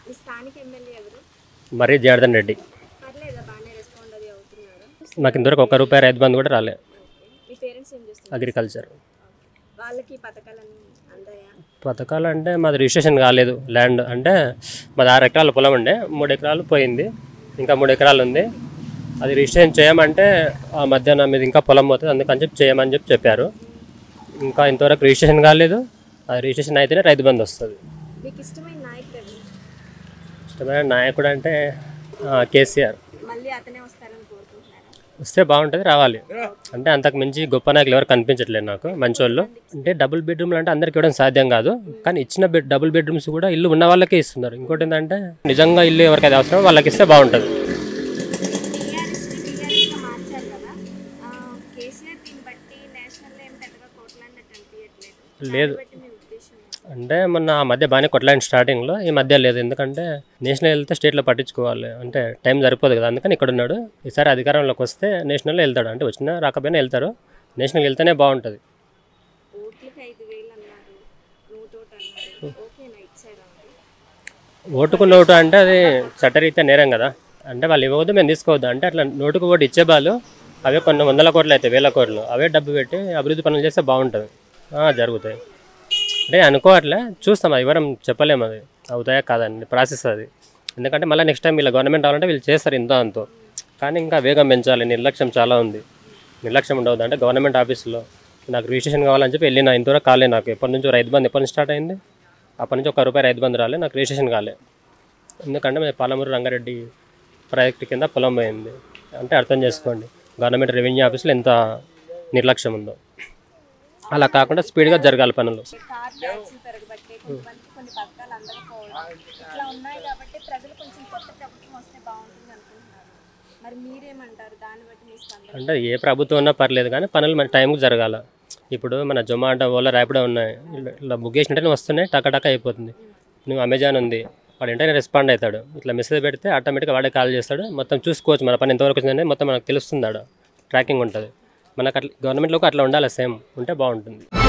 ఈ స్థానిక ఎమ్మెల్యే ఎవరు మరీ జనార్దన్ రెడ్డి పర్లేదా బాగానే రెస్పాండ్ అది అవుతున్నారు మాకు ఇంతవరకు ఒక్క రూపాయి రైతు బంధు కూడా రాలే మీ పేరెంట్స్ ఏం చేస్తున్నారు అగ్రికల్చర్ వాళ్ళకి పథకాలన్నీ అందాయా పథకాలు అంటే మాది రిజిస్ట్రేషన్ కాలేదు ల్యాండ్ అంటే మాది ఆరు ఎకరాల పొలం ఉండే మూడు ఎకరాలు పోయింది ఇంకా మూడు ఎకరాలు ఉంది అది రిజిస్ట్రేషన్ చేయమంటే ఆ మధ్యాహ్నం మీద ఇంకా పొలం పోతుంది అందుకని చెప్పి చేయమని చెప్పి చెప్పారు ఇంకా ఇంతవరకు రిజిస్ట్రేషన్ కాలేదు అది రిజిస్ట్రేషన్ అయితేనే రైతు బంధు వస్తుంది మీకు ఇష్టమైన నాయకుడు ఎవరు ఇష్టమైన నాయకుడు అంటే ఆ, కేసీఆర్ మళ్ళీ అతనే వస్తారని కోరుకుంటున్నారా వస్తే బాగుంటుంది రావాలి అంటే అంతకు మించి గొప్ప నాయకులు ఎవరు కనిపించట్లేదు నాకు మంచోళ్ళు అంటే డబుల్ బెడ్రూమ్లు అంటే అందరికి ఇవ్వడం సాధ్యం కాదు కానీ ఇచ్చిన బెడ్ డబుల్ బెడ్రూమ్స్ కూడా ఇల్లు ఉన్న వాళ్ళకే ఇస్తున్నారు ఇంకోటి ఏంటంటే నిజంగా ఇల్లు ఎవరికైతే అవసరం వాళ్ళకి ఇస్తే బాగుంటుంది టీఆర్ఎస్ టీఆర్ఎస్గా మార్చారు కదా ఆ, కేసీఆర్ దీన్ని బట్టి నేషనల్లో ఏం పెద్దగా కోట్లాడినట్టు అనిపించట్లేదు లేదు బట్టి మీ ఉద్దేశం ఏంటి? అంటే మొన్న ఆ మధ్య బాగానే కొట్లాడిన స్టార్టింగ్లో ఈ మధ్య లేదు ఎందుకంటే నేషనల్ వెళ్తే స్టేట్లో పట్టించుకోవాలి అంటే టైం సరిపోదు కదా అందుకని ఇక్కడ ఉన్నాడు ఈసారి అధికారంలోకి వస్తే నేషనల్లో వెళ్తాడు అంటే వచ్చినా రాకపోయినా వెళ్తారు నేషనల్ వెళ్తేనే బాగుంటుంది ఓట్లకి ఐదు వేలు అన్నారు నూటోటి అన్నారు ఓకేనా ఇచ్చారా అది? ఓటుకు నోటు అంటే అది చట్టరీత్యా నేరం కదా అంటే వాళ్ళు ఇవ్వవద్దు మేము తీసుకోవద్దు అంటే అట్లా నోటుకు ఓటు ఇచ్చే వాళ్ళు అవే కొన్ని వందల కోట్లు అయితే వేల కోట్లు అవే డబ్బు పెట్టి అభివృద్ధి పనులు చేస్తే బాగుంటుంది ఆ, జరుగుతాయి అంటే అనుకోవట్లే చూస్తాం అది ఎవరం చెప్పలేము అది అవుతాయా కాదండి ప్రాసెస్ అది ఎందుకంటే మళ్ళీ నెక్స్ట్ టైం వీళ్ళ గవర్నమెంట్ రావాలంటే వీళ్ళు చేస్తారు ఇంత అంతో కానీ ఇంకా వేగం పెంచాలి నిర్లక్ష్యం చాలా ఉంది నిర్లక్ష్యం ఉండవద్దు అంటే గవర్నమెంట్ ఆఫీసులో నాకు రిజిస్ట్రేషన్ కావాలని చెప్పి వెళ్ళిన ఇంతవరకు కాలే నాకు ఎప్పటి నుంచో రైతు బంధు ఎప్పటి నుంచి స్టార్ట్ అయింది అప్పటి నుంచి ఒక రూపాయి రైతు బంధు రాలే నాకు రిజిస్ట్రేషన్ కాలే ఎందుకంటే మేము పాలమూరు రంగారెడ్డి ప్రాజెక్ట్ కింద పొలం పోయింది అంటే అర్థం చేసుకోండి గవర్నమెంట్ రెవెన్యూ ఆఫీసులో ఎంత నిర్లక్ష్యం ఉందో అలా కాకుండా స్పీడ్గా జరగాలి పనులు కార్ ట్యాక్సీలు పెరగబట్టే కొంతమందికి కొన్ని పథకాలు అందకపోవడం ఇట్లా ఉన్నాయి కాబట్టి ప్రజలు కొంచెం కొత్త ప్రభుత్వం వస్తే బాగుంటుంది అనుకుంటున్నారు మరి మీరేమంటారు దాన్ని బట్టి మీ స్పందన అంటే ఏ ప్రభుత్వం ఉన్నా పర్లేదు కానీ పనులు మన టైంకి జరగాల ఇప్పుడు మన జొమాటో ఓలా ర్యాపిడో ఉన్నాయి ఇలా- ఇలా బుక్ చేసినట్టే వస్తున్నాయి టక టక అయిపోతుంది నువ్వు అమెజాన్ ఉంది వాడు వెంటనే రెస్పాండ్ అవుతాడు ఇట్లా మెసేజ్ పెడితే ఆటోమేటిక్గా వాడే కాల్ చేస్తాడు మొత్తం చూసుకోవచ్చు మన పని ఎంతవరకు వచ్చిందంటే మొత్తం మనకు తెలుస్తుంది ఆడ ట్రాకింగ్ ఉంటుంది మనకు అట్లా గవర్నమెంట్లో అట్లా ఉండాలి సేమ్ ఉంటే బాగుంటుంది